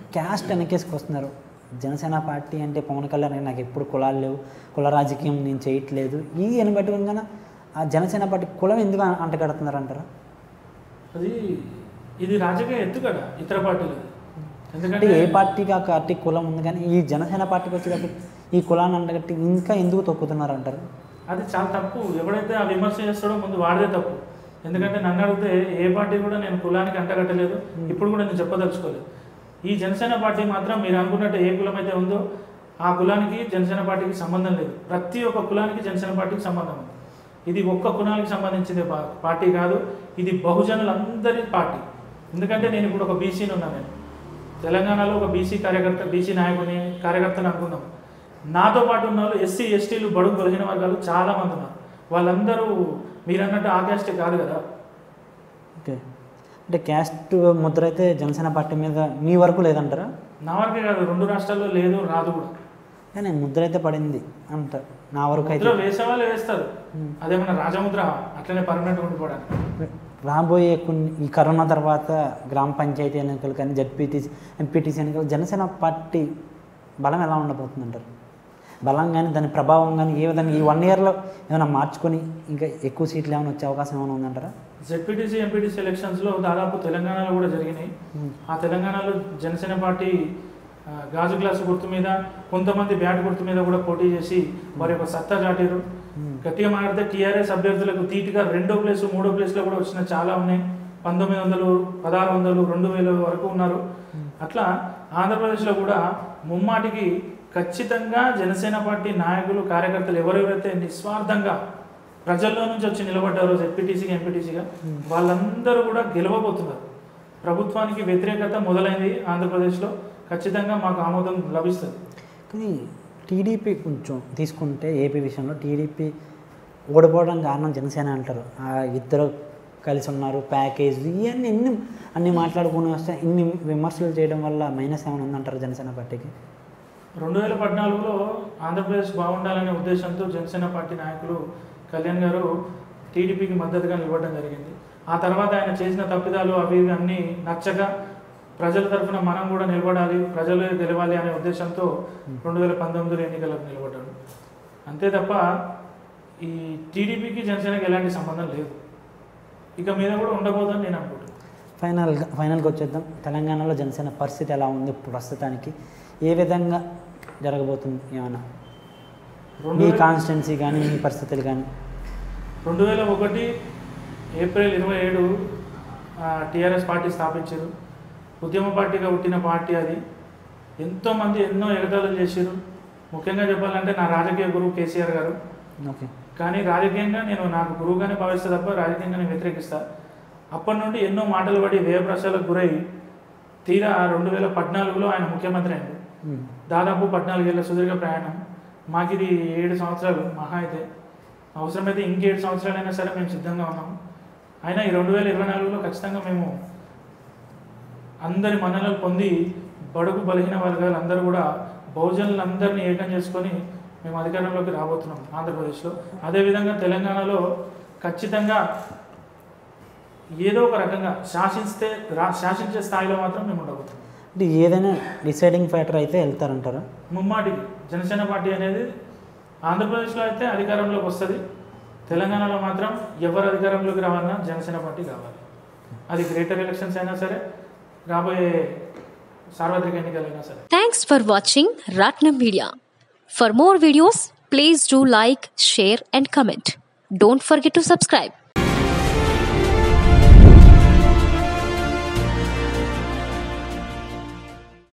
Caste వెనకేసుకు వస్తున్నారు Janasena party అంటే పవన్ కళ్యాణ్ నాకు ఎప్పుడు కులాలు లేవు కుల రాజకీయం నేను చేయట్లేదు ఈ అని పట్టుకుని ఆ జనసేన పార్టీ కులం ఎందుకు అంటగడుతున్నారు అంటారా అది ఇది రాజకీయ ఎత్తుగడ ఇతర పార్టీలు అంటే ఎందుకంటే ఏ పార్టీకి ఆ పార్టీ కులం ఉంది కానీ ఈ జనసేన పార్టీకి వచ్చేటప్పుడు ఈ కులాన్ని అంటగట్టి ఇంకా ఎందుకు తొక్కుతున్నారు అంటారు అది చాలా తప్పు ఎవడైతే ఆ విమర్శ చేస్తాడో ముందు వాడిదే తప్పు ఎందుకంటే నన్ను అడిగితే ఏ పార్టీ కూడా నేను కులానికి అంటగట్టలేదు ఇప్పుడు కూడా నేను చెప్పదలుచుకోలేదు ఈ జనసేన పార్టీ మాత్రం మీరు అనుకున్నట్టు ఏ కులం అయితే ఉందో ఆ కులానికి జనసేన పార్టీకి సంబంధం లేదు ప్రతి ఒక్క కులానికి జనసేన పార్టీకి సంబంధం ఉంది ఇది ఒక్క కులానికి సంబంధించింది పా- పార్టీ కాదు ఇది బహుజనులందరి పార్టీ ఎందుకంటే నేను ఇప్పుడు ఒక బీసీని ఉన్నాను నేను తెలంగాణలో ఒక బీసీ కార్యకర్త బీసీ నాయకుని కార్యకర్తను అనుకుందాం నాతో పాటు ఉన్న వాళ్ళు ఎస్సీ ఎస్టీలు బడుగు బలహీన వర్గాలు చాలా మంది ఉన్నారు వాళ్ళందరూ మీరు అన్నట్టు ఆ క్యాస్టే కాదు కదా ఓకే అంటే క్యాస్ట్ ముద్ర అయితే జనసేన పార్టీ మీద మీ వరకు లేదంటారా నా వరకే కాదు రెండు రాష్ట్రాల్లో లేదు రాదు కూడా కానీ ముద్ర అయితే పడింది అంట నా వరకు అయితే ముద్ర వేసే వాళ్ళు వేస్తారు అదేమన్నా రాజముద్ర అట్లనే పర్మనెంట్ ఉండిపోవడానికి రాబోయే కొన్ని ఈ కరోనా తర్వాత గ్రామ పంచాయతీ ఎన్నికలు కానీ జడ్పీటీసీ ఎంపీటీసీ ఎన్నికలు జనసేన పార్టీ బలం ఎలా ఉండబోతుంది అంటారు బలం కానీ దాని ప్రభావం కానీ ఏ విధంగా ఈ వన్ ఇయర్లో ఏమైనా మార్చుకొని ఇంకా ఎక్కువ సీట్లు ఏమైనా వచ్చే అవకాశం ఏమైనా ఉందంటారా జెడ్పీటీసీ ఎంపీటీసీ ఎలక్షన్స్లో దాదాపు తెలంగాణలో కూడా జరిగినాయి ఆ తెలంగాణలో జనసేన పార్టీ ఆ, గాజు గ్లాసు గుర్తు మీద కొంతమంది బ్యాట్ గుర్తు మీద కూడా పోటీ చేసి వారి యొక్క సత్తా చాటారు గట్టిగా మాట్లాడితే టీఆర్ఎస్ అభ్యర్థులకు తీటిగా రెండో ప్లేస్ మూడో ప్లేస్లో కూడా వచ్చిన చాలా ఉన్నాయి పంతొమ్మిది వందలు పదహారు వందలు రెండు వేల వరకు ఉన్నారు అట్లా ఆంధ్రప్రదేశ్లో కూడా ముమ్మాటికి ఖచ్చితంగా జనసేన పార్టీ నాయకులు కార్యకర్తలు ఎవరెవరైతే నిస్వార్థంగా ప్రజల్లో నుంచి వచ్చి నిలబడ్డారో జెడ్పీటీసీగా ఎంపీటీసీగా వాళ్ళందరూ కూడా గెలవబోతున్నారు ప్రభుత్వానికి వ్యతిరేకత మొదలైంది ఆంధ్రప్రదేశ్లో ఖచ్చితంగా మాకు ఆమోదం లభిస్తుంది కానీ టీడీపీ కొంచెం తీసుకుంటే ఏపీ విషయంలో టీడీపీ ఓడిపోవడానికి కారణం జనసేన అంటారు ఆ ఇద్దరు కలిసి ఉన్నారు ప్యాకేజ్ ఇవన్నీ ఎన్ని అన్ని మాట్లాడుకుని వస్తే ఇన్ని విమర్శలు చేయడం వల్ల మైనస్ ఏమైనా ఉందంటారు జనసేన పార్టీకి రెండు వేల పద్నాలుగులో ఆంధ్రప్రదేశ్ బాగుండాలనే ఉద్దేశంతో జనసేన పార్టీ నాయకులు కళ్యాణ్ గారు టీడీపీకి మద్దతుగా నిలబడడం జరిగింది ఆ తర్వాత ఆయన చేసిన తప్పిదాలు అవి ఇవి అన్నీ నచ్చక ప్రజల తరఫున మనం కూడా నిలబడాలి ప్రజలు గెలవాలి అనే ఉద్దేశంతో రెండు వేల పంతొమ్మిదిలో ఎన్నికలకు నిలబడ్డాడు అంతే తప్ప ఈ టీడీపీకి జనసేనకి ఎలాంటి సంబంధం లేదు ఇక మీద కూడా ఉండబోదని నేను అనుకుంటున్నాను ఫైనల్గా ఫైనల్గా వచ్చేద్దాం తెలంగాణలో జనసేన పరిస్థితి ఎలా ఉంది ప్రస్తుతానికి ఏ విధంగా జరగబోతుంది ఏమైనా రెండు మీ వేల- కాన్స్టిట్యున్సీ కానీ మీ పరిస్థితులు కానీ రెండు వేల ఒకటి ఏప్రిల్ ఇరవై ఏడు టీఆర్ఎస్ పార్టీ స్థాపించారు ఉద్యమ పార్టీగా పుట్టిన పార్టీ అది ఎంతోమంది ఎన్నో ఎగతాళులు చేశారు ముఖ్యంగా చెప్పాలంటే నా రాజకీయ గురువు కేసీఆర్ గారు ఓకే కానీ రాజకీయంగా నేను నాకు గురువుగానే భావిస్తా తప్ప రాజకీయంగా నేను వ్యతిరేకిస్తా అప్పటి నుండి ఎన్నో మాటలు పడి వ్యయప్రశాలకు గురై తీరా రెండు వేల పద్నాలుగులో ఆయన ముఖ్యమంత్రి అయింది ఉమ్. దాదాపు పద్నాలుగేళ్ల సుదీర్ఘ ప్రయాణం మాకు ఇది ఏడు సంవత్సరాలు మహా అయితే అవసరమైతే ఇంకేడు సంవత్సరాలైనా సరే మేము సిద్ధంగా ఉన్నాము అయినా ఈ రెండు వేల ఇరవై నాలుగులో ఖచ్చితంగా మేము అందరి మన్ననలు పొంది బడుగు బలహీన వర్గాలు అందరూ కూడా బహుజనులందరినీ ఏకం చేసుకొని మేము అధికారంలోకి రాబోతున్నాం ఆంధ్రప్రదేశ్లో అదేవిధంగా తెలంగాణలో ఖచ్చితంగా ఏదో ఒక రకంగా శాసిస్తే రా శాసించే స్థాయిలో మాత్రం మేము ఉండబోతున్నాం అంటే ఏదైనా డిసైడింగ్ ఫ్యాక్టర్ అయితే వెళ్తారంటారా ముమ్మాటికి జనసేన పార్టీ అనేది ఆంధ్రప్రదేశ్లో అయితే అధికారంలోకి వస్తుంది తెలంగాణలో మాత్రం ఎవరు అధికారంలోకి రావాలన్నా జనసేన పార్టీ కావాలి అది గ్రేటర్ ఎలక్షన్స్ అయినా సరే రాబోయే సార్వత్రిక ఎన్నికలైనా సరే Thanks for watching Ratnam Media. For more videos, please do like, share, and comment. Don't forget to subscribe.